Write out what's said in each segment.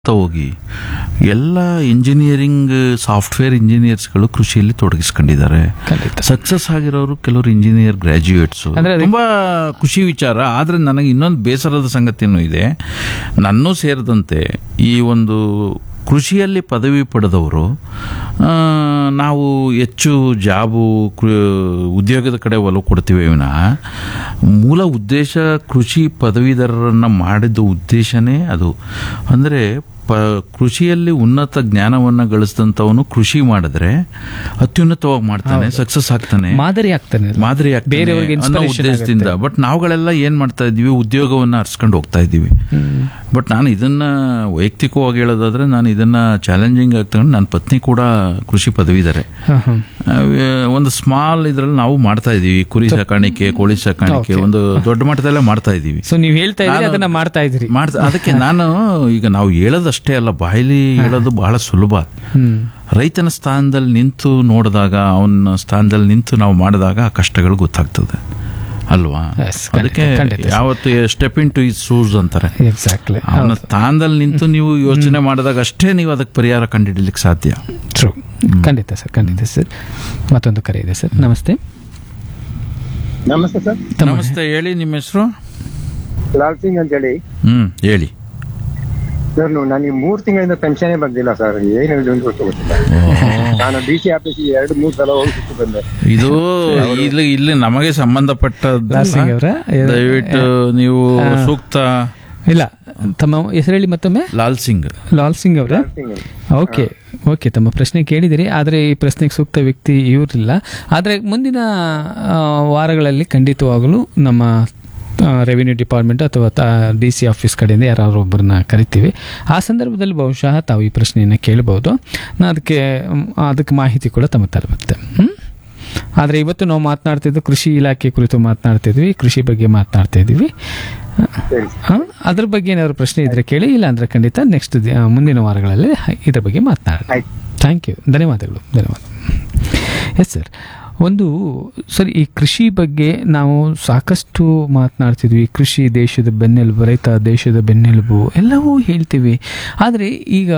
ಅಂತ ಹೋಗಿ ಎಲ್ಲ ಇಂಜಿನಿಯರಿಂಗ್ ಸಾಫ್ಟ್ವೇರ್ ಇಂಜಿನಿಯರ್ಸ್ಗಳು ಕೃಷಿಯಲ್ಲಿ ತೊಡಗಿಸ್ಕೊಂಡಿದ್ದಾರೆ ಖಂಡಿತ ಸಕ್ಸಸ್ ಆಗಿರೋರು ಕೆಲವರು ಇಂಜಿನಿಯರ್ ಗ್ರಾಜ್ಯುಯೇಟ್ಸ್ ಅಂದ್ರೆ ಅದಕ್ಕೆ- ತುಂಬಾ ಖುಷಿ ವಿಚಾರ ಆದ್ರೆ ನನಗೆ ಇನ್ನೊಂದು ಬೇಸರದ ಸಂಗತಿನೂ ಇದೆ ನನ್ನೂ ಸೇರಿದಂತೆ ಈ ಒಂದು ಕೃಷಿಯಲ್ಲಿ ಪದವಿ ಪಡೆದವರು ಆ, ನಾವು ಹೆಚ್ಚು ಜಾಬು ಕೃ- ಉದ್ಯೋಗದ ಕಡೆ ಒಲವು ಕೊಡ್ತೀವಿ ವಿನಃ ಮೂಲ ಉದ್ದೇಶ ಕೃಷಿ ಪದವೀಧರರನ್ನ ಮಾಡಿದ ಉದ್ದೇಶನೇ ಅದು ಅಂದರೆ ಪ ಕೃಷಿಯಲ್ಲಿ ಉನ್ನತ ಜ್ಞಾನವನ್ನು ಗಳಿಸಿದಂಥವನು ಕೃಷಿ ಮಾಡಿದ್ರೆ ಅತ್ಯುನ್ನತವಾಗಿ ಮಾಡ್ತಾನೆ ಸಕ್ಸಸ್ ಆಗ್ತಾನೆ ಮಾದರಿ ಆಗ್ತಾನೆ ಅದು. ಮಾದರಿ ಆಗ್ತಾನೆ ಬೇರೆಯವ್ರಿಗೆ ಅನ್ನೋ inspiration ಉದ್ದೇಶದಿಂದ ಬಟ್ ನಾವುಗಳೆಲ್ಲ ಏನ್ ಮಾಡ್ತಾ ಇದೀವಿ ಉದ್ಯೋಗವನ್ನ ಅರ್ಸ್ಕೊಂಡು ಹೋಗ್ತಾ ಇದೀವಿ ಬಟ್ ನಾನು ಇದನ್ನ ವೈಯಕ್ತಿಕವಾಗಿ ಹೇಳೋದಾದ್ರೆ ನಾನು ಇದನ್ನ ಚಾಲೆಂಜಿಂಗ್ ಆಗಿ ತಗೊಂಡು ನನ್ನ ಪತ್ನಿ ಕೂಡ ಕೃಷಿ ಪದವಿದ್ದಾರೆ ಹ, ಹ. ಒಂದು ಸ್ಮಾಲ್ ಇದ್ರಲ್ಲಿ ನಾವು ಮಾಡ್ತಾ ಇದೀವಿ ಕುರಿ ಸಾಕಾಣಿಕೆ ಕೋಳಿ ಸಾಕಾಣಿಕೆ ಒಂದು ದೊಡ್ಡ ಮಟ್ಟದಲ್ಲೇ ಮಾಡ್ತಾ ಇದೀವಿ ಸೊ ನೀವ್ ಹೇಳ್ತಾ ಇದ್ರಿ ನಾನು- ಅದನ್ನ ಮಾಡ್ತಾ ಇದ್ರಿ ಮಾಡ್ತಾ ಅದಕ್ಕೆ ನಾನು ಈಗ ನಾವು ಹೇಳೋದಷ್ಟೇ ಅಲ್ಲ ಬಾಯಿಲಿ ಹೇಳೋದು ಬಹಳ ಸುಲಭ ಹ್ಮ್ ರೈತನ ಸ್ಥಾನದಲ್ಲಿ ನಿಂತು ನೋಡಿದಾಗ ಅವನ ಸ್ಥಾನದಲ್ಲಿ ನಿಂತು ನಾವು ಮಾಡಿದಾಗ ಆ ಕಷ್ಟಗಳು ಗೊತ್ತಾಗ್ತದೆ ಅಲ್ವಾ Yes, ಖಂಡಿತ, ಅದಕ್ಕೆ ಖಂಡಿತ. ಯಾವತ್ತು step into his shoes ಅಂತಾರೆ ಎಕ್ಸಾಕ್ಟ್ಲಿ ಅವನ ಸ್ಥಾನದಲ್ಲಿ ನಿಂತು ನೀವು ಯೋಚನೆ ಮಾಡಿದಾಗ ಅಷ್ಟೇ ನೀವು ಅದಕ್ಕೆ ಪರಿಹಾರ ಕಂಡುಹಿಡಿಲಿಕ್ಕೆ ಸಾಧ್ಯ ಟ್ರೂ ಖಂಡಿತ ಸರ್ ಖಂಡಿತ ಸರ್ ಮತ್ತೊಂದು ಕರೆ ಇದೆ ಸರ್ ನಮಸ್ತೆ ನಮಸ್ತೆ ಸರ್ ನಮಸ್ತೆ ಹೇಳಿ ನಿಮ್ಮ ಹೆಸರು ಲಾಲ್ ಸಿಂಗ್ ಅಂತ ಹೇಳಿ ಹ್ಮ್ ಹೇಳಿ ಸರ್ ನನಗೆ ಮೂರ್ ತಿಂಗಳಿಂದ ಪೆನ್ಷನ್ ಬಂದಿಲ್ಲ ಸರ್ ಏನು ಇದು ಅಂತ ಗೊತ್ತಿಲ್ಲ ನಾನು ಡಿ ಸಿ ಆಫೀಸಿಗೆ ಎರಡು ಮೂರು ಸಲ ಹೋಗಿ ಸುತ್ತು ಬಂದೆ ಇದು ಇಲ್ಲಿ ಇಲ್ಲಿ ನಮಗೆ ಸಂಬಂಧಪಟ್ಟದ್ದು ಲಾಲ್ ಸಿಂಗ್ ಅವರ ದಯವಿಟ್ಟು ನೀವು ಸೂಕ್ತ ಇಲ್ಲ ತಮ್ಮ ಹೆಸರು ಹೇಳಿ ಮತ್ತೊಮ್ಮೆ ಲಾಲ್ ಸಿಂಗ್ ಲಾಲ್ ಸಿಂಗ್ ಅವರ ಲಾಲ್ ಸಿಂಗ್ ಅಂತ. ಓಕೆ ಓಕೆ ತಮ್ಮ ಪ್ರಶ್ನೆ ಕೇಳಿದಿರಿ ಆದರೆ ಈ ಪ್ರಶ್ನೆಗೆ ಸೂಕ್ತ ವ್ಯಕ್ತಿ ಇವರಿಲ್ಲ ಆದರೆ ಮುಂದಿನ ಆ, ವಾರಗಳಲ್ಲಿ ಖಂಡಿತವಾಗಲೂ ನಮ್ಮ ರೆವಿನ್ಯೂ ಡಿಪಾರ್ಟ್ಮೆಂಟ್ ಅಥವಾ ಡಿ ಸಿ ಆಫೀಸ್ ಕಡೆಯಿಂದ ಯಾರಾದ್ರೂ ಒಬ್ಬರನ್ನ ಕರಿತೀವಿ ಆ ಸಂದರ್ಭದಲ್ಲಿ ಬಹುಶಃ ತಾವು ಈ ಪ್ರಶ್ನೆಯನ್ನು ಕೇಳಬಹುದು ನಾ ಅದಕ್ಕೆ ಮ್, ಅದಕ್ಕೆ ಮಾಹಿತಿ ಕೂಡ ತಮ್ಮ ತರಬತ್ತೆ ಆದರೆ ಇವತ್ತು ನಾವು ಮಾತನಾಡ್ತಿದ್ದು ಕೃಷಿ ಇಲಾಖೆ ಕುರಿತು ಮಾತನಾಡ್ತಿದ್ವಿ ಕೃಷಿ ಬಗ್ಗೆ ಮಾತನಾಡ್ತಾ ಇದ್ದೀವಿ ಸರಿ ಆ, ಅದ್ರ ಬಗ್ಗೆ ಏನಾದ್ರು ಪ್ರಶ್ನೆ ಇದ್ರೆ ಕೇಳಿ ಇಲ್ಲ ಅಂದ್ರೆ ಖಂಡಿತ ನೆಕ್ಸ್ಟ್ ಮುಂದಿನ ವಾರಗಳಲ್ಲಿ ಇದ್ರ ಬಗ್ಗೆ ಮಾತನಾಡೋಣ ಆಯ್ತು ಥ್ಯಾಂಕ್ ಯು ಧನ್ಯವಾದಗಳು ಧನ್ಯವಾದ ಎಸ್ ಸರ್ ಒಂದು ಸರ್ ಈ ಕೃಷಿ ಬಗ್ಗೆ ನಾವು ಸಾಕಷ್ಟು ಮಾತನಾಡ್ತಿದ್ವಿ ಕೃಷಿ ದೇಶದ ಬೆನ್ನೆಲುಬು ರೈತ ದೇಶದ ಬೆನ್ನೆಲುಬು ಎಲ್ಲವೂ ಹೇಳ್ತೀವಿ ಆದರೆ ಈಗ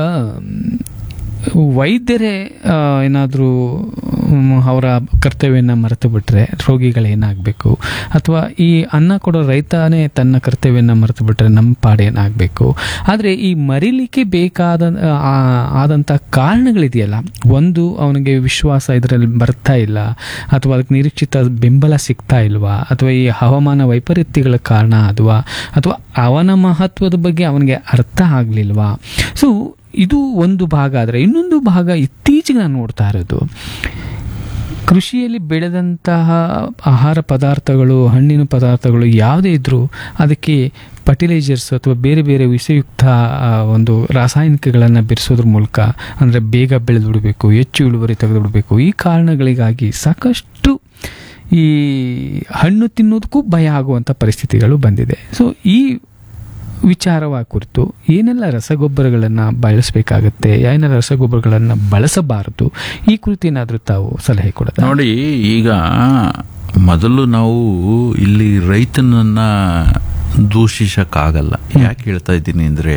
ಮ್, ವೈದ್ಯರೇ ಏನಾದರೂ ಅವರ ಕರ್ತವ್ಯನ ಮರೆತು ಬಿಟ್ರೆ ರೋಗಿಗಳೇನಾಗಬೇಕು ಅಥವಾ ಈ ಅನ್ನ ಕೊಡೋ ರೈತನೇ ತನ್ನ ಕರ್ತವ್ಯನ ಮರೆತು ಬಿಟ್ರೆ ನಮ್ಮ ಪಾಡೇನಾಗಬೇಕು ಆದರೆ ಈ ಮರಿಲಿಕ್ಕೆ ಬೇಕಾದ ಆ, ಆದಂಥ ಕಾರಣಗಳಿದೆಯಲ್ಲ ಒಂದು ಅವನಿಗೆ ವಿಶ್ವಾಸ ಇದರಲ್ಲಿ ಬರ್ತಾ ಇಲ್ಲ ಅಥವಾ ಅದಕ್ಕೆ ನಿರೀಕ್ಷಿತ ಬೆಂಬಲ ಸಿಗ್ತಾ ಇಲ್ವಾ ಅಥವಾ ಈ ಹವಾಮಾನ ವೈಪರೀತ್ಯಗಳ ಕಾರಣ ಅದುವಾ ಅಥವಾ ಅವನ ಮಹತ್ವದ ಬಗ್ಗೆ ಅವನಿಗೆ ಅರ್ಥ ಆಗಲಿಲ್ವಾ ಸೊ ಇದು ಒಂದು ಭಾಗ ಆದರೆ ಇನ್ನೊಂದು ಭಾಗ ಇತ್ತೀಚೆಗೆ ನಾನು ನೋಡ್ತಾ ಇರೋದು ಕೃಷಿಯಲ್ಲಿ ಬೆಳೆದಂತಹ ಆಹಾರ ಪದಾರ್ಥಗಳು ಹಣ್ಣಿನ ಪದಾರ್ಥಗಳು ಯಾವುದೇ ಇದ್ರೂ ಅದಕ್ಕೆ ಫರ್ಟಿಲೈಸರ್ಸ್ ಅಥವಾ ಬೇರೆ ಬೇರೆ ವಿಷಯುಕ್ತ ಆ, ಒಂದು ರಾಸಾಯನಿಕಗಳನ್ನು ಬೆರೆಸೋದ್ರ ಮೂಲಕ ಅಂದರೆ ಬೇಗ ಬೆಳೆದು ಬಿಡಬೇಕು ಹೆಚ್ಚು ಇಳುವರಿ ತೆಗೆದು ಬಿಡಬೇಕು ಈ ಕಾರಣಗಳಿಗಾಗಿ ಸಾಕಷ್ಟು ಈ ಹಣ್ಣು ತಿನ್ನೋದಕ್ಕೂ ಭಯ ಆಗುವಂಥ ಪರಿಸ್ಥಿತಿಗಳು ಬಂದಿದೆ ಸೊ ಈ ವಿಚಾರವ ಕುರಿತು ಏನೆಲ್ಲ ರಸಗೊಬ್ಬರಗಳನ್ನು ಬಳಸಬೇಕಾಗತ್ತೆ ಏನೆಲ್ಲ ರಸಗೊಬ್ಬರಗಳನ್ನು ಬಳಸಬಾರದು ಈ ಕುರಿತು ಏನಾದರೂ ತಾವು ಸಲಹೆ ಕೊಡೋದು ನೋಡಿ ಈಗ ಮೊದಲು ನಾವು ಇಲ್ಲಿ ರೈತನನ್ನ ದೂಷಿಸಕ್ಕಾಗಲ್ಲ ಯಾಕೆ ಹೇಳ್ತಾ ಇದ್ದೀನಿ ಅಂದರೆ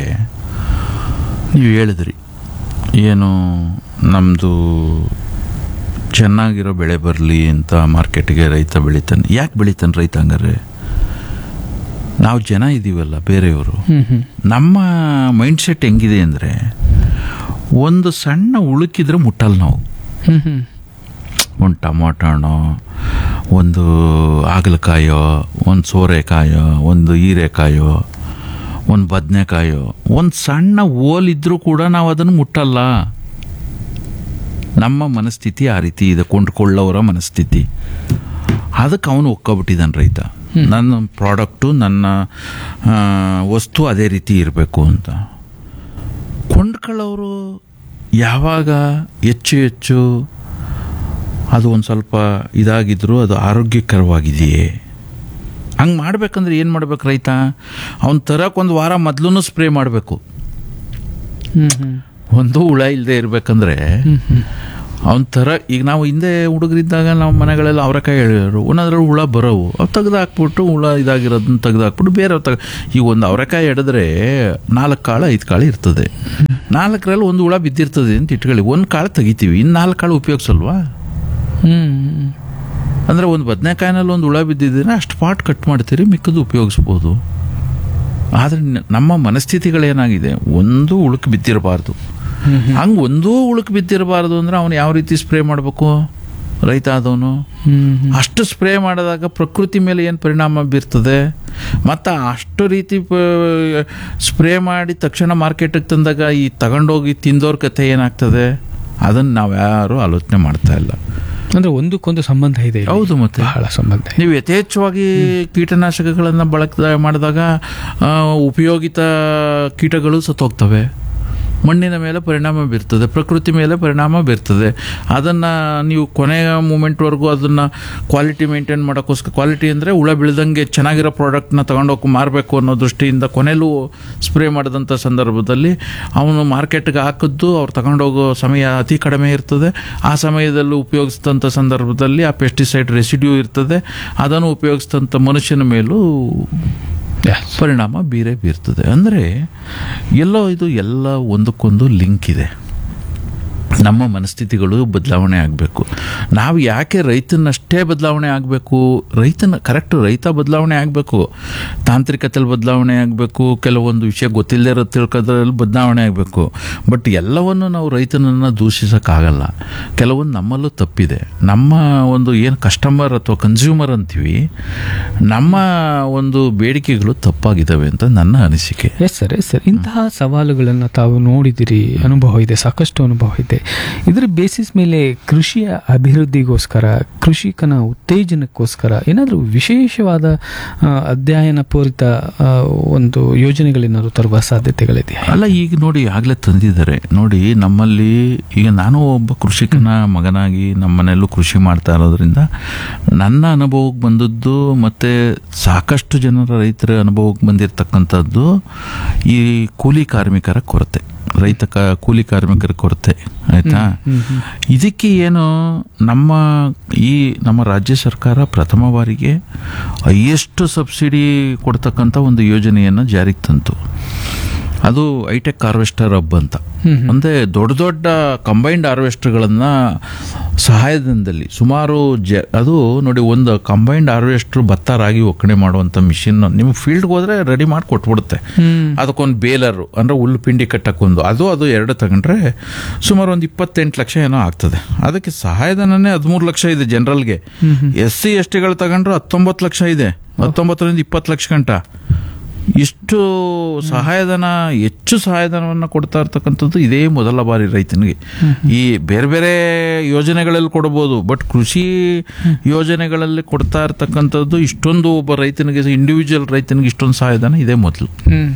ನೀವು ಹೇಳಿದ್ರಿ ಏನು ನಮ್ಮದು ಚೆನ್ನಾಗಿರೋ ಬೆಳೆ ಬರಲಿ ಅಂತ ಮಾರ್ಕೆಟ್ಗೆ ರೈತ ಬೆಳಿತಾನೆ ಯಾಕೆ ಬೆಳಿತಾನೆ ರೈತ ಹಂಗಾರೆ ನಾವು ಜನ ಇದ್ದೀವಲ್ಲ ಬೇರೆಯವರು ಹ್ಮ್ ಹ್ಮ್ ನಮ್ಮ ಮೈಂಡ್ ಸೆಟ್ ಹೆಂಗಿದೆ ಅಂದರೆ ಒಂದು ಸಣ್ಣ ಉಳುಕಿದ್ರೆ ಮುಟ್ಟಲ್ಲ ನಾವು ಹ್ಮ್ ಹ್ಮ್ ಒಂದು ಟೊಮೊಟೊ ಹಣ್ಣು ಒಂದು ಹಾಗಲಕಾಯೋ ಒಂದು ಸೋರೆಕಾಯೋ ಒಂದು ಹೀರೆಕಾಯೋ ಒಂದು ಬದನೆಕಾಯೋ ಒಂದು ಸಣ್ಣ ಓಲಿದ್ರೂ ಕೂಡ ನಾವು ಅದನ್ನು ಮುಟ್ಟಲ್ಲ ನಮ್ಮ ಮನಸ್ಥಿತಿ ಆ ರೀತಿ ಇದೆ ಕೊಂಡ್ಕೊಳ್ಳೋರ ಮನಸ್ಥಿತಿ ಅದಕ್ಕೆ ಅವನು ಒಕ್ಕೊಬಿಟ್ಟಿದ್ದಾನೆ ರೈತ ನನ್ನ ಪ್ರಾಡಕ್ಟು ನನ್ನ ಆ, ವಸ್ತು ಅದೇ ರೀತಿ ಇರಬೇಕು ಅಂತ ಕೊಂಡ್ಕೊಳ್ಳೋರು ಯಾವಾಗ ಹೆಚ್ಚು ಹೆಚ್ಚು ಅದು ಒಂದು ಸ್ವಲ್ಪ ಇದಾಗಿದ್ರು ಅದು ಆರೋಗ್ಯಕರವಾಗಿದೆಯೇ ಹಂಗೆ ಮಾಡ್ಬೇಕಂದ್ರೆ ಏನು ಮಾಡ್ಬೇಕು ರೈತ ಅವ್ನು ತರಕ್ಕೆ ಒಂದು ವಾರ ಮೊದಲು ಸ್ಪ್ರೇ ಮಾಡಬೇಕು ಹ್ಮ್ ಹ್ಮ್ ಒಂದು ಹುಳ ಇಲ್ಲದೆ ಇರಬೇಕಂದ್ರೆ ಹ್ಮ್ ಹ್ಮ್ ಅವನ ಥರ ಈಗ ನಾವು ಹಿಂದೆ ಹುಡುಗರಿದ್ದಾಗ ನಾವು ಮನೆಗಳೆಲ್ಲ ಅವರೆಕಾಯಿ ಹೇಳಿದ್ರು ಒಂದದ್ರಲ್ಲಿ ಹುಳ ಬರೋವು ಅವು ತೆಗ್ದು ಹಾಕ್ಬಿಟ್ಟು ಹುಳ ಇದಾಗಿರೋದನ್ನ ತೆಗ್ದು ಹಾಕ್ಬಿಟ್ಟು ಬೇರೆ ತಗ ಈಗ ಒಂದು ಅವರೆಕಾಯಿ ಹಿಡಿದ್ರೆ ನಾಲ್ಕು ಕಾಳು ಐದು ಕಾಳು ಇರ್ತದೆ ನಾಲ್ಕರಲ್ಲಿ ಒಂದು ಹುಳ ಬಿದ್ದಿರ್ತದೆ ಅಂತ ಇಟ್ಕೊಳ್ಳಿ ಒಂದು ಕಾಳು ತೆಗಿತೀವಿ ಇನ್ನು ನಾಲ್ಕು ಕಾಳು ಉಪಯೋಗಿಸಲ್ವಾ ಹ್ಮ್ ಅಂದರೆ ಒಂದು ಬದನೆಕಾಯಿನಲ್ಲಿ ಒಂದು ಹುಳ ಬಿದ್ದಿದ್ರೆ ಅಷ್ಟು ಪಾಟ್ ಕಟ್ ಮಾಡ್ತೀರಿ ಮಿಕ್ಕದು ಉಪಯೋಗಿಸ್ಬೋದು ಆದರೆ ನಮ್ಮ ಮನಸ್ಥಿತಿಗಳೇನಾಗಿದೆ ಒಂದು ಉಳುಕು ಬಿದ್ದಿರಬಾರ್ದು ಹಂಗೆ ಒಂದೂ ಉಳುಕು ಬಿದ್ದಿರಬಾರ್ದು ಅಂದ್ರೆ ಅವನು ಯಾವ ರೀತಿ ಸ್ಪ್ರೇ ಮಾಡಬೇಕು ರೈತ ಆದವನು ಹ್ಮ್ ಅಷ್ಟು ಸ್ಪ್ರೇ ಮಾಡಿದಾಗ ಪ್ರಕೃತಿ ಮೇಲೆ ಏನು ಪರಿಣಾಮ ಬೀರ್ತದೆ ಮತ್ತು ಅಷ್ಟು ರೀತಿ ಸ್ಪ್ರೇ ಮಾಡಿ ತಕ್ಷಣ ಮಾರ್ಕೆಟಿಗೆ ತಂದಾಗ ಈ ತಗೊಂಡೋಗಿ ತಿಂದೋರ್ ಕಥೆ ಏನಾಗ್ತದೆ ಅದನ್ನು ನಾವು ಯಾರು ಆಲೋಚನೆ ಮಾಡ್ತಾ ಇಲ್ಲ ಅಂದ್ರೆ ಒಂದಕ್ಕೊಂದು ಸಂಬಂಧ ಇದೆ ಇಲ್ಲಿ. ಹೌದು ಮತ್ತೆ ಬಹಳ ಸಂಬಂಧ ಇದೆ. ನೀವು ಯಥೇಚ್ಛವಾಗಿ ಕೀಟನಾಶಕಗಳನ್ನು ಬಳಕೆ ಮಾಡಿದಾಗ ಆ, ಉಪಯೋಗಿತ ಕೀಟಗಳು ಸತ್ತೋಗ್ತವೆ ಮಣ್ಣಿನ ಮೇಲೆ ಪರಿಣಾಮ ಬೀರ್ತದೆ ಪ್ರಕೃತಿ ಮೇಲೆ ಪರಿಣಾಮ ಬೀರ್ತದೆ ಅದನ್ನು ನೀವು ಕೊನೆಯ ಮೂಮೆಂಟ್ವರೆಗೂ ಅದನ್ನು ಕ್ವಾಲಿಟಿ ಮೇಂಟೈನ್ ಮಾಡೋಕ್ಕೋಸ್ಕರ ಕ್ವಾಲಿಟಿ ಅಂದರೆ ಹುಳ ಬೀಳ್ದಂಗೆ ಚೆನ್ನಾಗಿರೋ ಪ್ರಾಡಕ್ಟ್ನ ತಗೊಂಡೋಗಿ ಮಾರಬೇಕು ಅನ್ನೋ ದೃಷ್ಟಿಯಿಂದ ಕೊನೆಯಲ್ಲೂ ಸ್ಪ್ರೇ ಮಾಡಿದಂಥ ಸಂದರ್ಭದಲ್ಲಿ ಅವನು ಮಾರ್ಕೆಟ್ಗೆ ಹಾಕಿದ್ದು ಅವ್ರು ತಗೊಂಡೋಗೋ ಸಮಯ ಅತಿ ಕಡಿಮೆ ಇರ್ತದೆ ಆ ಸಮಯದಲ್ಲಿ ಉಪಯೋಗಿಸಿದಂಥ ಸಂದರ್ಭದಲ್ಲಿ ಆ ಪೆಸ್ಟಿಸೈಡ್ ರೆಸಿಡ್ಯೂ ಇರ್ತದೆ ಅದನ್ನು ಉಪಯೋಗಿಸಿದಂಥ ಮನುಷ್ಯನ ಮೇಲೂ Yes. ಪರಿಣಾಮ ಬೀರೇ ಬೀರ್ತದೆ ಅಂದರೆ ಎಲ್ಲೋ ಇದು ಎಲ್ಲ ಒಂದಕ್ಕೊಂದು ಲಿಂಕ್ ಇದೆ ನಮ್ಮ ಮನಸ್ಥಿತಿಗಳು ಬದಲಾವಣೆ ಆಗಬೇಕು ನಾವು ಯಾಕೆ ರೈತನಷ್ಟೇ ಬದಲಾವಣೆ ಆಗಬೇಕು ರೈತನ ಕರೆಕ್ಟ್ ರೈತ ಬದಲಾವಣೆ ಆಗಬೇಕು ತಾಂತ್ರಿಕತೆಯಲ್ಲಿ ಬದಲಾವಣೆ ಆಗಬೇಕು ಕೆಲವೊಂದು ವಿಷಯ ಗೊತ್ತಿಲ್ಲದೆ ಇರೋ ತಿಳ್ಕೋದ್ರಲ್ಲಿ ಬದಲಾವಣೆ ಆಗಬೇಕು ಬಟ್ ಎಲ್ಲವನ್ನು ನಾವು ರೈತನನ್ನು ದೂಷಿಸೋಕ್ಕಾಗಲ್ಲ ಕೆಲವೊಂದು ನಮ್ಮಲ್ಲೂ ತಪ್ಪಿದೆ ನಮ್ಮ ಒಂದು ಏನು ಕಸ್ಟಮರ್ ಅಥವಾ ಕನ್ಸ್ಯೂಮರ್ ಅಂತೀವಿ ನಮ್ಮ ಒಂದು ಬೇಡಿಕೆಗಳು ತಪ್ಪಾಗಿದ್ದಾವೆ ಅಂತ ನನ್ನ ಅನಿಸಿಕೆ ಎಸ್ ಸರ್ ಎಸ್ ಸರ್ ಇಂತಹ ಸವಾಲುಗಳನ್ನು ತಾವು ನೋಡಿದಿರಿ ಅನುಭವ ಇದೆ ಸಾಕಷ್ಟು ಅನುಭವ ಇದೆ ಇದರ ಬೇಸಿಸ್ ಮೇಲೆ ಕೃಷಿಯ ಅಭಿವೃದ್ಧಿಗೋಸ್ಕರ ಕೃಷಿಕನ ಉತ್ತೇಜನಕ್ಕೋಸ್ಕರ ಏನಾದರೂ ವಿಶೇಷವಾದ ಆ, ಅಧ್ಯಯನ ಪೂರಿತ ಆ, ಒಂದು ಯೋಜನೆಗಳೇನಾದ್ರು ತರುವ ಸಾಧ್ಯತೆಗಳಿದೆಯಾ ಅಲ್ಲ ಈಗ ನೋಡಿ ಆಗಲೇ ತಂದಿದ್ದಾರೆ ನೋಡಿ ನಮ್ಮಲ್ಲಿ ಈಗ ನಾನು ಒಬ್ಬ ಕೃಷಿಕನ ಮಗನಾಗಿ ನಮ್ಮನೆಯಲ್ಲೂ ಕೃಷಿ ಮಾಡ್ತಾ ಇರೋದ್ರಿಂದ ನನ್ನ ಅನುಭವಕ್ಕೆ ಬಂದದ್ದು ಮತ್ತೆ ಸಾಕಷ್ಟು ಜನರ ರೈತರ ಅನುಭವಕ್ಕೆ ಬಂದಿರತಕ್ಕಂಥದ್ದು ಈ ಕೂಲಿ ಕಾರ್ಮಿಕರ ಕೊರತೆ ರೈತ ಕ ಕೂಲಿ ಕಾರ್ಮಿಕರ ಕೊರತೆ ಆಯ್ತಾ ಇದಕ್ಕೆ ಏನು ನಮ್ಮ ಈ ನಮ್ಮ ರಾಜ್ಯ ಸರ್ಕಾರ ಪ್ರಥಮ ಬಾರಿಗೆ ಹೈಯೆಸ್ಟ್ ಸಬ್ಸಿಡಿ ಕೊಡ್ತಕ್ಕಂಥ ಒಂದು ಯೋಜನೆಯನ್ನು ಜಾರಿಗೆ ತಂತು ಅದು ಐಟೆಕ್ ಹಾರ್ವೆಸ್ಟರ್ ಹಬ್ ಅಂತ ಅಂದ್ರೆ ದೊಡ್ಡ ದೊಡ್ಡ ಕಂಬೈನ್ಡ್ ಹಾರ್ವೆಸ್ಟರ್ಗಳನ್ನ ಸಹಾಯಧನದಲ್ಲಿ ಸುಮಾರು ಜ ಅದು ನೋಡಿ ಒಂದು ಕಂಬೈನ್ಡ್ ಹಾರ್ವೆಸ್ಟರ್ ಭತ್ತ ರಾಗಿ ಒಕ್ಕಣೆ ಮಾಡುವಂಥ ಮಿಷಿನ್ ನಿಮ್ಗೆ ಫೀಲ್ಡ್ಗೆ ಹೋದ್ರೆ ರೆಡಿ ಮಾಡಿ ಕೊಟ್ಬಿಡುತ್ತೆ ಅದಕ್ಕೊಂದು ಬೇಲರು ಅಂದ್ರೆ ಹುಲ್ಲು ಪಿಂಡಿ ಕಟ್ಟಕ್ಕೊಂದು ಅದು ಅದು ಎರಡು ತಗೊಂಡ್ರೆ ಸುಮಾರು ಒಂದು ಇಪ್ಪತ್ತೆಂಟು ಲಕ್ಷ ಏನೋ ಆಗ್ತದೆ ಅದಕ್ಕೆ ಸಹಾಯಧನನೇ ಹದಿಮೂರು ಲಕ್ಷ ಇದೆ ಜನರಲ್ಗೆ ಎಸ್ ಸಿ ಎಸ್ ಟಿಗಳು ತಗೊಂಡ್ರೆ ಹತ್ತೊಂಬತ್ತು ಲಕ್ಷ ಇದೆ ಹತ್ತೊಂಬತ್ತರಿಂದ ಇಪ್ಪತ್ತು ಲಕ್ಷ ಗಂಟ ಇಷ್ಟು ಸಹಾಯಧನ ಹೆಚ್ಚು ಸಹಾಯಧನವನ್ನು ಕೊಡ್ತಾ ಇರ್ತಕ್ಕಂಥದ್ದು ಇದೇ ಮೊದಲ ಬಾರಿ ರೈತನಿಗೆ ಈ ಬೇರೆ ಬೇರೆ ಯೋಜನೆಗಳಲ್ಲಿ ಕೊಡ್ಬೋದು ಬಟ್ ಕೃಷಿ ಯೋಜನೆಗಳಲ್ಲಿ ಕೊಡ್ತಾ ಇರ್ತಕ್ಕಂಥದ್ದು ಇಷ್ಟೊಂದು ಒಬ್ಬ ರೈತನಿಗೆ ಇಂಡಿವಿಜುವಲ್ ರೈತನಿಗೆ ಇಷ್ಟೊಂದು ಸಹಾಯಧನ ಇದೇ ಮೊದಲು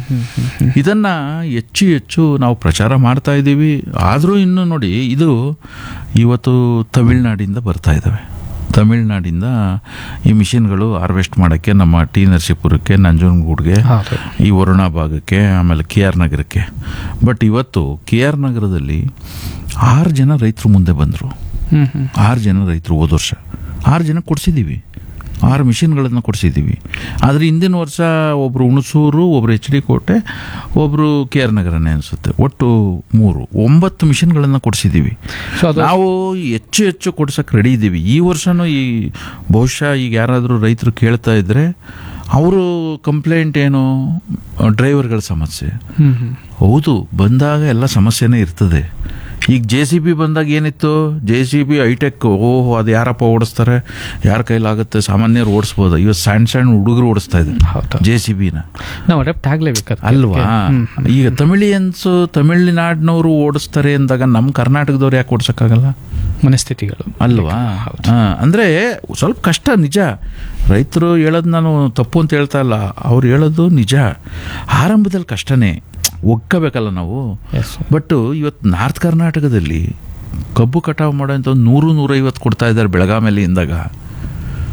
ಇದನ್ನ ಹೆಚ್ಚು ಹೆಚ್ಚು ನಾವು ಪ್ರಚಾರ ಮಾಡ್ತಾ ಇದ್ದೀವಿ ಆದರೂ ಇನ್ನು ನೋಡಿ ಇದು ಇವತ್ತು ತಮಿಳ್ನಾಡಿಂದ ಬರ್ತಾ ಇದ್ದಾವೆ ತಮಿಳ್ನಾಡಿಂದ ಈ ಮಿಷಿನ್ಗಳು ಹಾರ್ವೆಸ್ಟ್ ಮಾಡೋಕ್ಕೆ ನಮ್ಮ ಟಿ ನರಸೀಪುರಕ್ಕೆ ನಂಜನಗೂಡ್ಗೆ ಹೌದು. ಈ ವರುಣಾ ಭಾಗಕ್ಕೆ ಆಮೇಲೆ ಕೆ ಆರ್ ನಗರಕ್ಕೆ ಬಟ್ ಇವತ್ತು ಕೆ ಆರ್ ನಗರದಲ್ಲಿ ಆರು ಜನ ರೈತರು ಮುಂದೆ ಬಂದರು ಹ್ಮ್ ಹ್ಮ್ ಆರು ಜನ ರೈತರು ಹೋದ ವರ್ಷ ಆರು ಜನ ಕೊಡಿಸಿದ್ದೀವಿ ಆರು ಮಿಷಿನ್ಗಳನ್ನು ಕೊಡಿಸಿದ್ದೀವಿ ಆದರೆ ಹಿಂದಿನ ವರ್ಷ ಒಬ್ಬರು ಹುಣಸೂರು ಒಬ್ಬರು ಎಚ್ ಡಿ ಕೋಟೆ ಒಬ್ಬರು ಕೆ ಆರ್ ನಗರನೇ ಅನಿಸುತ್ತೆ ಒಟ್ಟು ಮೂರು ಒಂಬತ್ತು ಮಿಷಿನ್ಗಳನ್ನು ಕೊಡಿಸಿದ್ದೀವಿ ಸೊ ಅದು ನಾವು ಹೆಚ್ಚು ಹೆಚ್ಚು ಕೊಡ್ಸಕ್ಕೆ ರೆಡಿ ಇದ್ದೀವಿ ಈ ವರ್ಷನೂ ಈ ಬಹುಶಃ ಈಗ ಯಾರಾದರೂ ರೈತರು ಕೇಳ್ತಾ ಇದ್ರೆ ಅವರು ಕಂಪ್ಲೇಂಟ್ ಏನು ಡ್ರೈವರ್ಗಳ ಸಮಸ್ಯೆ ಹ್ಮ್ ಹ್ಮ್ ಹೌದು ಬಂದಾಗ ಎಲ್ಲ ಸಮಸ್ಯೆನೇ ಇರ್ತದೆ ಈಗ ಜೆ ಸಿ ಬಿ ಬಂದಾಗ ಏನಿತ್ತು ಜೆ ಸಿ ಬಿ ಐಟೆಕ್ ಓಹೋ ಅದು ಯಾರಪ್ಪ ಓಡಿಸ್ತಾರೆ ಯಾರ ಕೈಲಾಗುತ್ತೆ ಸಾಮಾನ್ಯರು ಓಡಿಸ್ಬೋದು ಇವತ್ತು ಸಣ್ಣ ಸಣ್ಣ ಹುಡುಗರು ಓಡಿಸ್ತಾ ಇದ್ದಾರೆ ಹೌದು ಜೆ ಸಿ ಬಿನ ನಾವು ಅಡಾಪ್ಟ್ ಆಗ್ಲೇಬೇಕು ಅಲ್ವಾ ಈಗ ತಮಿಳಿಯನ್ಸ್ ತಮಿಳಿನಾಡಿನವರು ಓಡಿಸ್ತಾರೆ ಅಂದಾಗ ನಮ್ಮ ಕರ್ನಾಟಕದವ್ರು ಯಾಕೆ ಓಡಿಸೋಕ್ಕಾಗಲ್ಲ ಮನಸ್ಥಿತಿಗಳು ಅಲ್ವಾ ಹಾ, ಅಂದ್ರೆ ಸ್ವಲ್ಪ ಕಷ್ಟ ನಿಜ ರೈತರು ಹೇಳೋದು ನಾನು ತಪ್ಪು ಅಂತ ಹೇಳ್ತಾ ಇಲ್ಲ ಅವ್ರು ಹೇಳೋದು ನಿಜ ಆರಂಭದಲ್ಲಿ ಕಷ್ಟನೇ ಒಗ್ಗಬೇಕಲ್ಲ ನಾವು ಎಸ್ ಬಟ್ ಇವತ್ತು ನಾರ್ತ್ ಕರ್ನಾಟಕದಲ್ಲಿ ಕಬ್ಬು ಕಟಾವು ಮಾಡೋಂಥ ಒಂದು ನೂರು ನೂರೈವತ್ತು ಕೊಡ್ತಾ ಇದ್ದಾರೆ ಬೆಳಗಾವಿಯಲ್ಲಿ ಇಂದಾಗ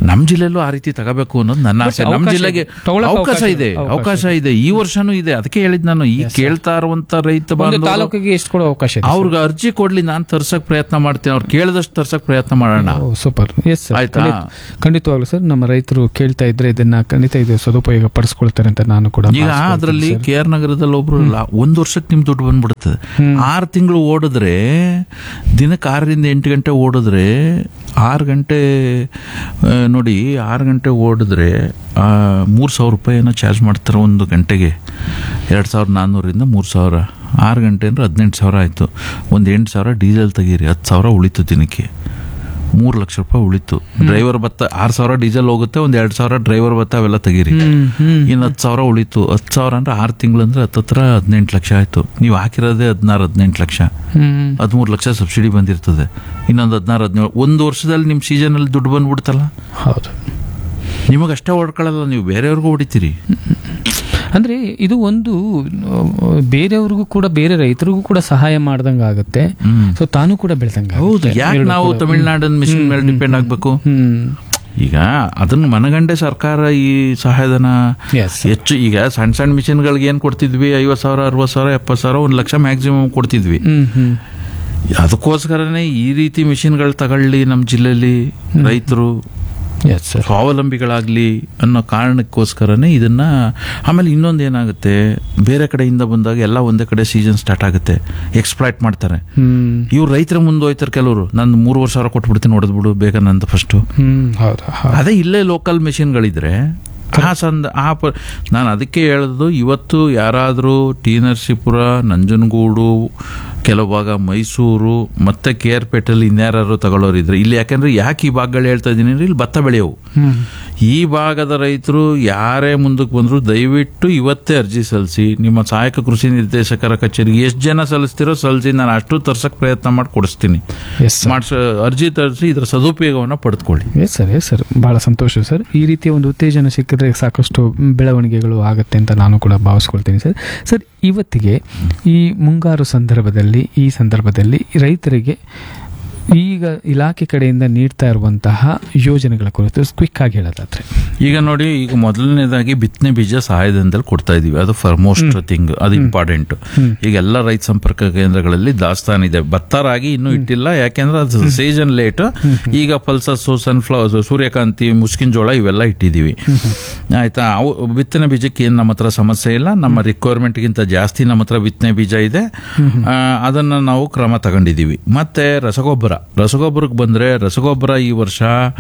ನಮ್ಮ ಜಿಲ್ಲೆಯಲ್ಲೂ ಆ ರೀತಿ ತಗೋಬೇಕು ಅನ್ನೋದು ನನ್ನ ಆಸೆ ನಮ್ಮ ಅವಕಾಶ ಜಿಲ್ಲೆಗೆ ಇದೆ. ತಗೊಳಕ್ಕೆ ಅವಕಾಶ ಅವಕಾಶ ಇದೆ ಇದೆ. ಅವಕಾಶ ಇದೆ ಈ ವರ್ಷನೂ ಇದೆ ಅದಕ್ಕೆ ಹೇಳಿದ್ ನಾನು ಈ ಕೇಳ್ತಾ ಇರುವಂತ ರೈತ ಒಂದು ಬಾಂಧವರು ತಾಲೂಕಿಗೆ ಎಷ್ಟು ಕೊಡೋ ಅವಕಾಶ ಇದೆ ಅವ್ರಿಗೆ ಅರ್ಜಿ ಕೊಡ್ಲಿ ನಾನು ತರ್ಸಕ್ ಪ್ರಯತ್ನ ಮಾಡ್ತೀನಿ ಅವ್ರು ಕೇಳಿದಷ್ಟು ತರ್ಸಕ್ ಪ್ರಯತ್ನ ಮಾಡೋಣ ಸೂಪರ್ ಎಸ್ ಸರ್ ಆಯ್ತಾ? ಖಂಡಿತವಾಗ್ಲು ಸರ್ ನಮ್ಮ ರೈತರು ಕೇಳ್ತಾ ಇದ್ರೆ ಇದನ್ನ ಖಂಡಿತ ಇದು ಸದುಪಯೋಗ ಪಡಿಸ್ಕೊಳ್ತಾರೆ ಅಂತ ನಾನು ಕೂಡ ಈಗ ಭಾವಿಸ್ಕೊಳ್ತೀನಿ ಅದರಲ್ಲಿ ಸರ್. ಕೆ ಆರ್ ನಗರದಲ್ಲಿ ಒಬ್ರು ಇಲ್ಲ ಒಂದ್ ವರ್ಷಕ್ಕೆ ನಿಮ್ ದುಡ್ಡು ಬಂದ್ಬಿಡುತ್ತದೆ ಆರು ತಿಂಗಳು ಓಡಿದ್ರೆ ದಿನಕ್ಕೆ ಆರರಿಂದ ಎಂಟು ಗಂಟೆ ಓಡಿದ್ರೆ ಆರು ಗಂಟೆ ಆ, ನೋಡಿ ಆರು ಗಂಟೆ ಓಡಿದ್ರೆ ಆ, ಮೂರು ಸಾವಿರ ರೂಪಾಯಿ ಏನೋ ಚಾರ್ಜ್ ಮಾಡ್ತಾರೆ ಒಂದು ಗಂಟೆಗೆ ಎರಡು ಸಾವಿರದ ನಾನ್ನೂರಿಂದ ಮೂರು ಸಾವಿರ ಆರು ಗಂಟೆ ಅಂದ್ರೆ ಹದಿನೆಂಟು ಸಾವಿರ ಆಯಿತು ಒಂದು ಎಂಟು ಸಾವಿರ ಡೀಸೆಲ್ ತೆಗೀರಿ ಹತ್ತು ಸಾವಿರ ಉಳಿತು ದಿನಕ್ಕೆ ಮೂರು ಲಕ್ಷ ರೂಪಾಯಿ ಉಳಿತು ಡ್ರೈವರ್ ಭತ್ತ ಆರು ಸಾವಿರ ಡೀಸೆಲ್ ಹೋಗುತ್ತೆ ಒಂದು ಎರಡು ಸಾವಿರ ಡ್ರೈವರ್ ಭತ್ತ ಅವೆಲ್ಲ ತೆಗೀರಿ ಹ್ಮ್, ಹ್ಮ್. ಇನ್ನು ಹತ್ತು ಸಾವಿರ ಉಳಿತು ಹತ್ತು ಸಾವಿರ ಅಂದ್ರೆ ಆರು ತಿಂಗಳು ಅಂದ್ರೆ ಹತ್ತತ್ರ ಹದಿನೆಂಟು ಲಕ್ಷ ಆಯ್ತು ನೀವು ಹಾಕಿರೋದೇ ಹದಿನಾರು ಹದಿನೆಂಟು ಲಕ್ಷ ಹ್ಮ್ ಹದಿಮೂರು ಲಕ್ಷ ಸಬ್ಸಿಡಿ ಬಂದಿರ್ತದೆ ಇನ್ನೊಂದು ಹದಿನಾರು ಹದಿನೇಳು ಒಂದು ವರ್ಷದಲ್ಲಿ ನಿಮ್ಮ ಸೀಸನಲ್ಲಿ ದುಡ್ಡು ಬಂದ್ಬಿಡ್ತಲ್ಲ ಹೌದು ನಿಮಗೆ ಅಷ್ಟೇ ಹೊಡ್ಕೊಳ್ಳಲ್ಲ ನೀವು ಬೇರೆಯವ್ರಿಗೂ ಹೊಡಿತೀರಿ ಅಂದ್ರೆ ಇದು ಒಂದು ಆ, ಬೇರೆಯವ್ರಿಗೂ ಕೂಡ ಬೇರೆ ರೈತರಿಗೂ ಕೂಡ ಸಹಾಯ ಮಾಡ್ದಂಗ ಆಗುತ್ತೆ ಹ್ಮ್. ಸೊ ತಾನು ಕೂಡ ಬೆಳ್ದಂಗ ಹೌದು ಯಾಕೆ ನಾವು ತಮಿಳ್ನಾಡಿನ ಮಿಷನ್ ಮೇಲೆ ಡಿಪೆಂಡ್ ಆಗಬೇಕು ಹ್ಮ್ ಈಗ ಅದನ್ನು ಮನಗಂಡೆ ಸರ್ಕಾರ ಈ ಸಹಾಯಧನ ಎಸ್ ಹೆಚ್ಚು ಈಗ ಸಣ್ಣ ಸಣ್ಣ ಮಿಷನ್ಗಳಿಗೆ ಏನು ಕೊಡ್ತಿದ್ವಿ ಐವತ್ತು ಸಾವಿರ ಅರವತ್ತು ಸಾವಿರ ಎಪ್ಪತ್ತು ಸಾವಿರ ಒಂದು ಲಕ್ಷ ಮ್ಯಾಕ್ಸಿಮಮ್ ಕೊಡ್ತಿದ್ವಿ ಹ್ಮ್ ಹ್ಮ್ ಅದಕ್ಕೋಸ್ಕರನೇ ಈ ರೀತಿ ಮಿಷಿನ್ಗಳು ತಗೊಳ್ಳಿ ನಮ್ಮ ಜಿಲ್ಲೆಯಲ್ಲಿ ರೈತರು ಎಸ್ ಸರ್ ಸ್ವಾವಲಂಬಿಗಳಾಗ್ಲಿ ಅನ್ನೋ ಕಾರಣಕ್ಕೋಸ್ಕರನೇ ಇದನ್ನ ಆಮೇಲೆ ಇನ್ನೊಂದು ಏನಾಗುತ್ತೆ ಬೇರೆ ಕಡೆಯಿಂದ ಬಂದಾಗ ಎಲ್ಲ ಒಂದೇ ಕಡೆ ಸೀಸನ್ ಸ್ಟಾರ್ಟ್ ಆಗುತ್ತೆ ಎಕ್ಸ್ಪ್ಲಾಯ್ಟ್ ಮಾಡ್ತಾರೆ ಹ್ಮ್ ಇವ್ರು ರೈತರ ಮುಂದೆ ಹೋಯ್ತಾರೆ ಕೆಲವರು ನಾನು ಮೂರುವರೆ ಸಾವಿರ ಕೊಟ್ಬಿಡ್ತೀನಿ ಹೊಡೆದ್ಬಿಡು ಬೇಗ ನಂದು ಫಸ್ಟು ಹ್ಮ್ ಹೌದು ಹೌದು. ಅದೇ ಇಲ್ಲೇ ಲೋಕಲ್ ಮೆಷಿನ್ಗಳಿದ್ರೆ ಆ ಸಂದ ಆ ಪ ನಾನು ಅದಕ್ಕೆ ಹೇಳೋದು ಇವತ್ತು ಯಾರಾದರೂ ಟಿ ನರಸೀಪುರ ನಂಜನಗೂಡು ಕೆಲವು ಭಾಗ ಮೈಸೂರು ಮತ್ತೆ ಕೆ ಆರ್ ಪೇಟೆಯಲ್ಲಿ ಇನ್ಯಾರು ತಗೊಳ್ಳೋರಿದ್ರೆ ಇಲ್ಲಿ ಯಾಕಂದ್ರೆ ಯಾಕೆ ಈ ಭಾಗಗಳು ಹೇಳ್ತಾ ಇದ್ದೀನಿ ಅಂದ್ರೆ ಇಲ್ಲಿ ಭತ್ತ ಬೆಳೆಯವು ಹ್ಮ್ ಈ ಭಾಗದ ರೈತರು ಯಾರೇ ಮುಂದಕ್ಕೆ ಬಂದ್ರು ದಯವಿಟ್ಟು ಇವತ್ತೇ ಅರ್ಜಿ ಸಲ್ಲಿಸಿ ನಿಮ್ಮ ಸಹಾಯಕ ಕೃಷಿ ನಿರ್ದೇಶಕರ ಕಚೇರಿಗೆ ಎಷ್ಟು ಜನ ಸಲ್ಲಿಸ್ತಿರೋ ಸಲ್ಲಿಸಿ ನಾನು ಅಷ್ಟು ತರ್ಸಕ್ ಪ್ರಯತ್ನ ಮಾಡಿ ಕೊಡಿಸ್ತೀನಿ ಎಸ್ ಸರ್ ಮಾಡಿಸ ಅರ್ಜಿ ತರಿಸಿ ಇದರ ಸದುಪಯೋಗವನ್ನು ಪಡೆದುಕೊಳ್ಳಿ ಎಸ್ ಸರ್ ಎಸ್ ಸರ್ ಬಹಳ ಸಂತೋಷ ಸರ್ ಈ ರೀತಿಯ ಒಂದು ಉತ್ತೇಜನ ಸಿಕ್ಕಿದ್ರೆ ಸಾಕಷ್ಟು ಬೆಳವಣಿಗೆಗಳು ಆಗುತ್ತೆ ಅಂತ ನಾನು ಕೂಡ ಭಾವಿಸ್ಕೊಳ್ತೀನಿ ಸರ್ ಸರ್ ಇವತ್ತಿಗೆ ಈ ಮುಂಗಾರು ಸಂದರ್ಭದಲ್ಲಿ ಈ ಸಂದರ್ಭದಲ್ಲಿ ರೈತರಿಗೆ ಈಗ ಇಲಾಖೆ ಕಡೆಯಿಂದ ನೀಡ್ತಾ ಇರುವಂತಹ ಯೋಜನೆಗಳ ಕುರಿತು ಕ್ವಿಕ್ ಆಗಿ ಹೇಳೋದಾದ್ರೆ ಈಗ ನೋಡಿ ಈಗ ಮೊದಲನೇದಾಗಿ ಬಿತ್ತನೆ ಬೀಜ ಸಹಾಯಧನದಲ್ಲಿ ಕೊಡ್ತಾ ಇದೀವಿ ಅದು ಫಾರ್ ಮೋಸ್ಟ್ ಥಿಂಗ್ ಅದು ಇಂಪಾರ್ಟೆಂಟ್ ಈಗ ಎಲ್ಲ ರೈತ ಸಂಪರ್ಕ ಕೇಂದ್ರಗಳಲ್ಲಿ ದಾಸ್ತಾನ್ ಇದೆ ಭತ್ತ ರಾಗಿ ಇನ್ನೂ ಇಟ್ಟಿಲ್ಲ ಯಾಕೆಂದ್ರೆ ಅದು ಸೀಸನ್ ಲೇಟ್ ಈಗ ಪಲ್ಸಸ್ಸು ಸನ್ಫ್ಲವರ್ಸ್ ಸೂರ್ಯಕಾಂತಿ ಮುಸ್ಕಿನ ಜೋಳ ಇವೆಲ್ಲ ಇಟ್ಟಿದೀವಿ ಆಯ್ತಾ ಅವು ಬಿತ್ತನೆ ಬೀಜಕ್ಕೆ ಏನು ನಮ್ಮ ಹತ್ರ ಸಮಸ್ಯೆ ಇಲ್ಲ ನಮ್ಮ ರಿಕ್ವೈರ್ಮೆಂಟ್ಗಿಂತ ಜಾಸ್ತಿ ನಮ್ಮ ಹತ್ರ ಬಿತ್ತನೆ ಬೀಜ ಇದೆ ಆ, ಅದನ್ನ ನಾವು ಕ್ರಮ ತಗೊಂಡಿದ್ದೀವಿ ಮತ್ತೆ ರಸಗೊಬ್ಬರ ರಸಗೊಬ್ಬರಕ್ಕೆ ಬಂದ್ರೆ ರಸಗೊಬ್ಬರ ಈ ವರ್ಷ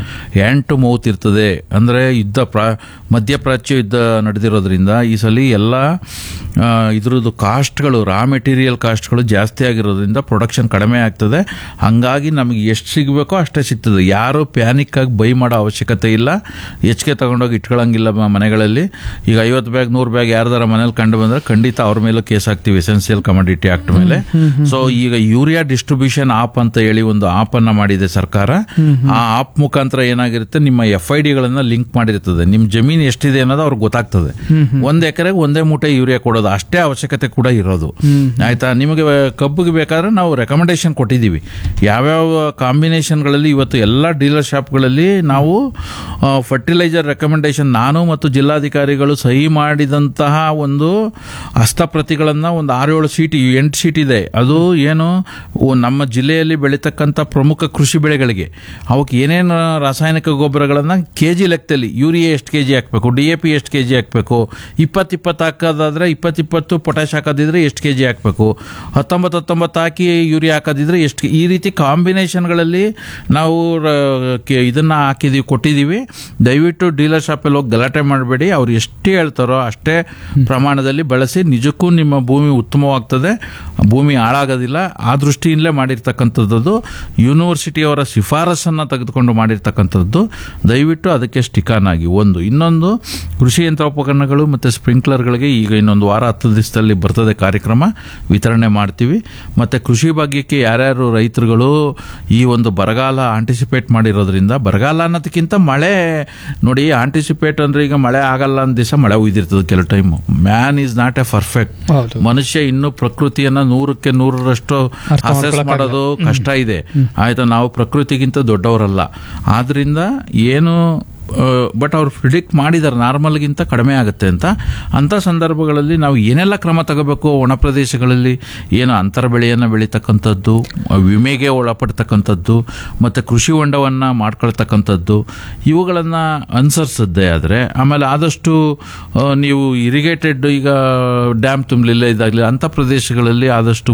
ಎಂಟು ಮೌತ್ ಇರ್ತದೆ ಅಂದ್ರೆ ಯುದ್ಧ ಪ್ರಾ ಮಧ್ಯಪ್ರಾಚ್ಯ ಯುದ್ಧ ನಡೆದಿರೋದ್ರಿಂದ ಈ ಸಲ ಎಲ್ಲ ಆ, ಇದ್ರದ್ದು ಕಾಸ್ಟ್ಗಳು ರಾ ಮೆಟೀರಿಯಲ್ ಕಾಸ್ಟ್ಗಳು ಜಾಸ್ತಿ ಆಗಿರೋದ್ರಿಂದ ಪ್ರೊಡಕ್ಷನ್ ಕಡಿಮೆ ಆಗ್ತದೆ ಹಂಗಾಗಿ ನಮಗೆ ಎಷ್ಟು ಸಿಗಬೇಕೋ ಅಷ್ಟೇ ಸಿಗ್ತದೆ ಯಾರು ಪ್ಯಾನಿಕ್ ಆಗಿ ಬೈ ಮಾಡೋ ಅವಶ್ಯಕತೆ ಇಲ್ಲ ಹೆಚ್ಚಿಗೆ ತಗೊಂಡೋಗಿ ಇಟ್ಕೊಳ್ಳಂಗಿಲ್ಲ ಮ- ಮನೆಗಳಲ್ಲಿ ಈಗ ಐವತ್ತು ಬ್ಯಾಗ್ ನೂರು ಬ್ಯಾಗ್ ಯಾರ್ದಾರ ಮನೇಲಿ ಕಂಡು ಬಂದ್ರೆ ಖಂಡಿತ ಅವ್ರ ಮೇಲೂ ಕೇಸ್ ಹಾಕ್ತಿವಿ ಎಸೆನ್ಸಿಯಲ್ ಕಮಾಡಿಟಿ ಆಕ್ಟ್ ಮೇಲೆ ಸೊ ಈಗ ಯೂರಿಯಾ ಡಿಸ್ಟ್ರಿಬ್ಯೂಷನ್ ಆಪ್ ಅಂತ ಹೇಳಿ ಒಂದು ಆಪ್ ಅನ್ನ ಮಾಡಿದೆ ಸರ್ಕಾರ ಆ ಆಪ್ ಮುಖಾಂತರ ಏನಾಗಿರುತ್ತೆ ನಿಮ್ಮ ಎಫ್ ಐ ಡಿಗಳನ್ನ ಲಿಂಕ್ ಮಾಡಿರ್ತದೆ ನಿಮ್ ಜಮೀನು ಎಷ್ಟಿದೆ ಅನ್ನೋದು ಅವ್ರಿಗೆ ಗೊತ್ತಾಗ್ತದೆ ಒಂದ್ ಎಕರೆಗೆ ಒಂದೇ ಮೂಟೆ ಯೂರಿಯಾ ಕೊಡೋದು ಅಷ್ಟೇ ಅವಶ್ಯಕತೆ ಕೂಡ ಇರೋದು ಆಯ್ತಾ ನಿಮಗೆ ಕಬ್ಬಿಗೆ ಬೇಕಾದ್ರೆ ನಾವು ರೆಕಮೆಂಡೇಶನ್ ಕೊಟ್ಟಿದ್ದೀವಿ ಯಾವ್ಯಾವ ಕಾಂಬಿನೇಷನ್ಗಳಲ್ಲಿ ಇವತ್ತು ಎಲ್ಲ ಡೀಲರ್ ಶಾಪ್ಗಳಲ್ಲಿ ನಾವು ಫರ್ಟಿಲೈಸರ್ ರೆಕಮೆಂಡೇಶನ್ ನಾನು ಮತ್ತು ಜಿಲ್ಲಾಧಿಕಾರಿಗಳು ಸಹಿ ಮಾಡಿದಂತಹ ಒಂದು ಹಸ್ತಪ್ರತಿಗಳನ್ನ ಒಂದು ಆರು ಏಳು ಸೀಟ್ ಎಂಟು ಸೀಟ್ ಇದೆ ಅದು ಏನು ಓ, ನಮ್ಮ ಜಿಲ್ಲೆಯಲ್ಲಿ ಬೆಳೀತಕ್ಕಂಥ ಪ್ರಮುಖ ಕೃಷಿ ಬೆಳೆಗಳಿಗೆ ಅವಕ್ಕೆ ಏನೇನು ರಾಸಾಯನಿಕ ಗೊಬ್ಬರಗಳನ್ನ ಕೆ ಜಿ ಲೆಕ್ಕದಲ್ಲಿ ಯೂರಿಯಾ ಎಷ್ಟು ಕೆ ಜಿ ಹಾಕಬೇಕು ಡಿ ಎ ಪಿ ಎಷ್ಟು ಕೆ ಜಿ ಹಾಕಬೇಕು ಇಪ್ಪತ್ತು ಇಪ್ಪತ್ತು ಹಾಕೋದಾದ್ರೆ ಇಪ್ಪತ್ತಿಪ್ಪತ್ತು ಪೊಟ್ಯಾಶ್ ಹಾಕೋದಿದ್ರೆ ಎಷ್ಟು ಕೆ ಜಿ ಹಾಕಬೇಕು ಹತ್ತೊಂಬತ್ತು ಹತ್ತೊಂಬತ್ತು ಹಾಕಿ ಯೂರಿಯಾ ಹಾಕೋದಿದ್ರೆ ಎಷ್ಟು ಈ ರೀತಿ ಕಾಂಬಿನೇಷನ್ಗಳಲ್ಲಿ ನಾವು ರ- ಕೆ- ಇದನ್ನ ಹಾಕಿದೀವಿ ಕೊಟ್ಟಿದ್ದೀವಿ ದಯವಿಟ್ಟು ಡೀಲರ್ ಶಾಪಲ್ಲಿ ಹೋಗಿ ಗಲಾಟೆ ಮಾಡಬೇಡಿ ಅವ್ರು ಎಷ್ಟು ಹೇಳ್ತಾರೋ ಅಷ್ಟೇ ಪ್ರಮಾಣದಲ್ಲಿ ಬಳಸಿ ನಿಜಕ್ಕೂ ನಿಮ್ಮ ಭೂಮಿ ಉತ್ತಮವಾಗ್ತದೆ ಭೂಮಿ ಹಾಳಾಗೋದಿಲ್ಲ ಆ ದೃಷ್ಟಿಯಿಂದಲೇ ಮಾಡಿರ್ತಕ್ಕಂಥದ್ದು ಯೂನಿವರ್ಸಿಟಿಯವರ ಶಿಫಾರಸನ್ನು ತೆಗೆದುಕೊಂಡು ಮಾಡಿರ್ತಕ್ಕಂಥದ್ದು ದಯವಿಟ್ಟು ಅದಕ್ಕೆ ಸ್ಟಿಕಾನ್ ಆಗಿ ಒಂದು ಇನ್ನೊಂದು ಕೃಷಿ ಯಂತ್ರೋಪಕರಣಗಳು ಮತ್ತು ಸ್ಪ್ರಿಂಕ್ಲರ್ಗಳಿಗೆ ಈಗ ಇನ್ನೊಂದು ವಾರ ಹತ್ತು ದಿವಸದಲ್ಲಿ ಬರ್ತದೆ ಕಾರ್ಯಕ್ರಮ ವಿತರಣೆ ಮಾಡ್ತೀವಿ ಮತ್ತು ಕೃಷಿ ಭಾಗ್ಯಕ್ಕೆ ಯಾರ್ಯಾರು ರೈತರುಗಳು ಈ ಒಂದು ಬರಗಾಲ ಆಂಟಿಸಿಪೇಟ್ ಮಾಡಿರೋದ್ರಿಂದ ಬರಗಾಲ ಅನ್ನೋದಕ್ಕಿಂತ ಮಳೆ ನೋಡಿ ಆಂಟಿಸಿಪೇಟ್ ಅಂದ್ರೆ ಈಗ ಮಳೆ ಆಗಲ್ಲ ಅಂದ ದಿವಸ ಮಳೆ ಉಯ್ದಿರ್ತದೆ ಕೆಲವು time man is not a perfect ಹೌದು ಮನುಷ್ಯ ಇನ್ನು ಪ್ರಕೃತಿಯನ್ನ ನೂರಕ್ಕೆ ನೂರರಷ್ಟು ಅರ್ಥ ಅಸೆಸ್ ಮಾಡ್ಕೊಳಕ್ಕಾಗಲ್ಲ. ಮಾಡೋದು ಕಷ್ಟ ಇದೆ ಆಯ್ತಾ ನಾವು ಪ್ರಕೃತಿಗಿಂತ ದೊಡ್ಡವರಲ್ಲ ಆದ್ರಿಂದ ಏನು ಬಟ್ ಅವ್ರು ಪ್ರಿಡಿಕ್ಟ್ ಮಾಡಿದ್ದಾರೆ ನಾರ್ಮಲ್ಗಿಂತ ಕಡಿಮೆ ಆಗುತ್ತೆ ಅಂತ ಅಂಥ ಸಂದರ್ಭಗಳಲ್ಲಿ ನಾವು ಏನೆಲ್ಲ ಕ್ರಮ ತಗೋಬೇಕು ಒಣ ಪ್ರದೇಶಗಳಲ್ಲಿ ಏನು ಅಂತರ ಬೆಳೆಯನ್ನು ಬೆಳೀತಕ್ಕಂಥದ್ದು ವಿಮೆಗೆ ಒಳಪಡ್ತಕ್ಕಂಥದ್ದು ಮತ್ತು ಕೃಷಿ ಹೊಂಡವನ್ನು ಮಾಡ್ಕೊಳ್ತಕ್ಕಂಥದ್ದು ಇವುಗಳನ್ನು ಅನುಸರಿಸಿದ್ದೆ ಆದರೆ ಆಮೇಲೆ ಆದಷ್ಟು ಆ, ನೀವು ಇರಿಗೇಟೆಡ್ ಈಗ ಡ್ಯಾಮ್ ತುಂಬಲಿಲ್ಲ ಇದಾಗಲಿ ಅಂಥ ಪ್ರದೇಶಗಳಲ್ಲಿ ಆದಷ್ಟು